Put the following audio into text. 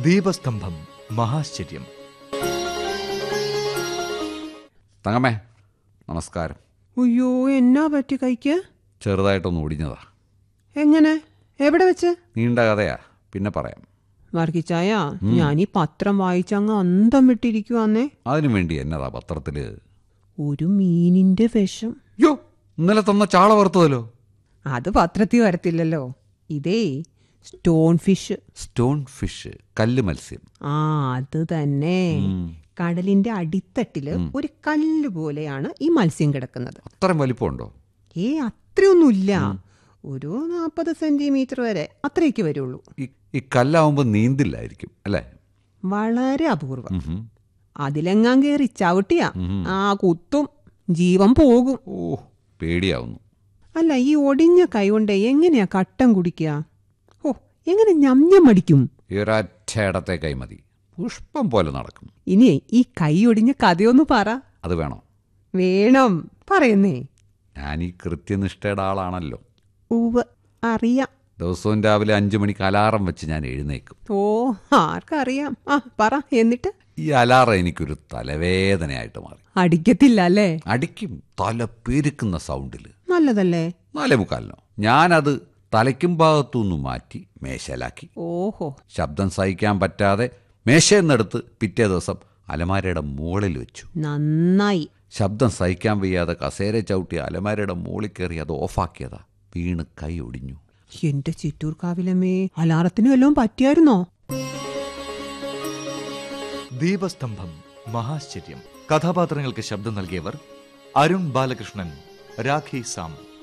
ദീപസ്തംഭം മഹാശ്ചര്യം തങ്ങമ്മേ നമസ്കാരം അയ്യോ എന്നാ പറ്റി കൈക്ക് ചെറുതായിട്ടൊന്ന് ഒടിഞ്ഞതാ എങ്ങനെ എവിടെ വെച്ച് നീണ്ട കഥയാ പിന്നെ പറയാം വർഗിച്ചായ ഞാൻ ഈ പത്രം വായിച്ചങ്ങ് അന്തം വിട്ടിരിക്കുവാന്നേ അതിനു വേണ്ടി എന്നതാ പത്രത്തില് ഒരു മീനിന്റെ വിഷം യോ ഇന്നലെ തന്ന ചാള വറുത്തതല്ലോ അത് പത്രത്തിൽ വരത്തില്ലല്ലോ ഇതേ സ്റ്റോൺ ഫിഷ് സ്റ്റോൺ ഫിഷ് കല്ല് മത്സ്യം ആ അത് തന്നെ കടലിന്റെ അടിത്തട്ടില് ഒരു കല്ല് പോലെയാണ് ഈ മത്സ്യം കിടക്കുന്നത് അത്രയും വലിപ്പമുണ്ടോ ഏ അത്രയൊന്നുമില്ല ഒരു നാൽപ്പത് സെന്റിമീറ്റർ വരെ അത്രയൊക്കെ വരുള്ളൂ ഈ ഈ കല്ലാവുമ്പോൾ നീന്തില്ലായിരിക്കും അല്ലേ വളരെ അപൂർവം ഉഹും. അതിലെങ്ങാൻ കയറി ചവിട്ടിയാ ആ കുത്തും ജീവൻ പോകും ഓ പേടിയാവുന്നു അല്ല ഈ ഒടിഞ്ഞ കൈ കൊണ്ട് എങ്ങനെയാ കട്ടം കുടിക്കുക ഓ എങ്ങനെ ഞമ്ഞ്ഞം മടിക്കും ഈ ഒരൊറ്റ ഇടത്തെ കൈമതി പുഷ്പം പോലെ നടക്കും ഇനി ഈ കൈ ഒടിഞ്ഞ കഥയൊന്ന് പറ അത് വേണോ വേണം പറയുന്നേ ഞാൻ ഈ കൃത്യനിഷ്ഠയുടെ ആളാണല്ലോ ഉവ് അറിയാം ദിവസവും രാവിലെ അഞ്ചു മണിക്ക് അലാറം വെച്ച് ഞാൻ എഴുന്നേക്കും ഓ ആർക്കറിയാം ആ പറ എന്നിട്ട് ഈ അലാറം എനിക്കൊരു തലവേദനയായിട്ട് മാറി അടിക്കത്തില്ല അല്ലേ അടിക്കും തല പെരുക്കുന്ന സൗണ്ടിൽ നല്ലതല്ലേ നാലേ മുക്കാലിനോ ഞാനത് തലയ്ക്കും ഭാഗത്തുനിന്ന് മാറ്റി മേശയിലാക്കി ഓഹോ ശബ്ദം സഹിക്കാൻ പറ്റാതെ മേശയെന്നെടുത്ത് പിറ്റേ ദിവസം അലമാരയുടെ മുകളിൽ വെച്ചു നന്നായി ശബ്ദം സഹിക്കാൻ വയ്യാതെ കസേര ചവിട്ടി അലമാരയുടെ മുകളിൽ കയറി അത് ഓഫാക്കിയതാ വീണ് കൈ ഒടിഞ്ഞു എന്റെ ചിറ്റൂർ കാവിലമ്മേ അലാറത്തിന് വല്ലതും പറ്റിയായിരുന്നോ ദീപസ്തംഭം മഹാശ്ചര്യം കഥാപാത്രങ്ങൾക്ക് ശബ്ദം നൽകിയവർ അരുൺ ബാലകൃഷ്ണൻ രാഖി സാം